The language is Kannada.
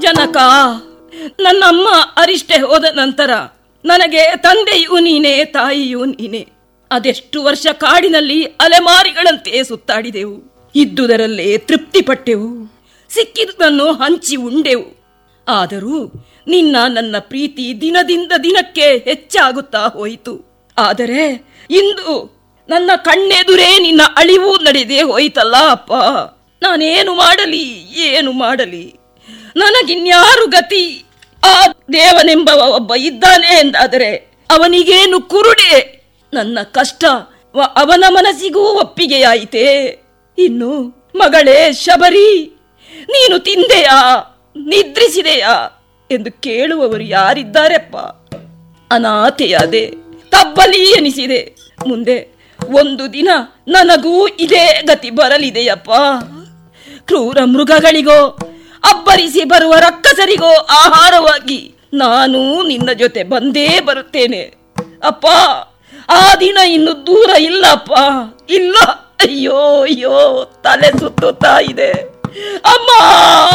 ಜನಕ ನನ್ನಮ್ಮ ಅರಿಷ್ಟೆ ಹೋದ ನಂತರ ನನಗೆ ತಂದೆಯೂ ನೀನೇ ತಾಯಿಯೂ ನೀನೇ ಅದೆಷ್ಟು ವರ್ಷ ಕಾಡಿನಲ್ಲಿ ಅಲೆಮಾರಿಗಳಂತೆ ಸುತ್ತಾಡಿದೆವು ಇದ್ದುದರಲ್ಲೇ ತೃಪ್ತಿ ಪಟ್ಟೆವು ಸಿಕ್ಕಿದುದನ್ನು ಹಂಚಿ ಉಂಡೆವು ಆದರೂ ನಿನ್ನ ನನ್ನ ಪ್ರೀತಿ ದಿನದಿಂದ ದಿನಕ್ಕೆ ಹೆಚ್ಚಾಗುತ್ತಾ ಹೋಯಿತು ಆದರೆ ಇಂದು ನನ್ನ ಕಣ್ಣೆದುರೇ ನಿನ್ನ ಅಳಿವು ನಡೆದೇ ಹೋಯ್ತಲ್ಲ ಅಪ್ಪ ನಾನೇನು ಮಾಡಲಿ ಏನು ಮಾಡಲಿ ನನಗಿನ್ಯಾರು ಗತಿ ಆ ದೇವನೆಂಬವ ಒಬ್ಬ ಇದ್ದಾನೆ ಎಂದಾದರೆ ಅವನಿಗೇನು ಕುರುಡೆ ನನ್ನ ಕಷ್ಟ ವ- ಅವನ ಮನಸ್ಸಿಗೂ ಒಪ್ಪಿಗೆಯಾಯಿತೆ ಇನ್ನು ಮಗಳೇ ಶಬರಿ ನೀನು ತಿಂದೆಯಾ ನಿದ್ರಿಸಿದೆಯಾ ಎಂದು ಕೇಳುವವರು ಯಾರಿದ್ದಾರೆಪ್ಪ ಅನಾಥೆಯಾದೆ ತಬ್ಬಲಿ ಎನಿಸಿದೆ ಮುಂದೆ ಒಂದು ದಿನ ನನಗೂ ಇದೇ ಗತಿ ಬರಲಿದೆಯಪ್ಪ ಕ್ರೂರ ಮೃಗಗಳಿಗೋ ಅಬ್ಬರಿಸಿ ಬರುವ ರಕ್ಕಸರಿಗೋ ಆಹಾರವಾಗಿ ನಾನು ನಿನ್ನ ಜೊತೆ ಬಂದೇ ಬರುತ್ತೇನೆ ಅಪ್ಪ ಆ ದಿನ ಇನ್ನು ದೂರ ಇಲ್ಲಪ್ಪ ಇಲ್ಲ ಅಯ್ಯೋ ಅಯ್ಯೋ ತಲೆ ಸುತ್ತುತ್ತಾ ಇದೆ ಅಮ್ಮ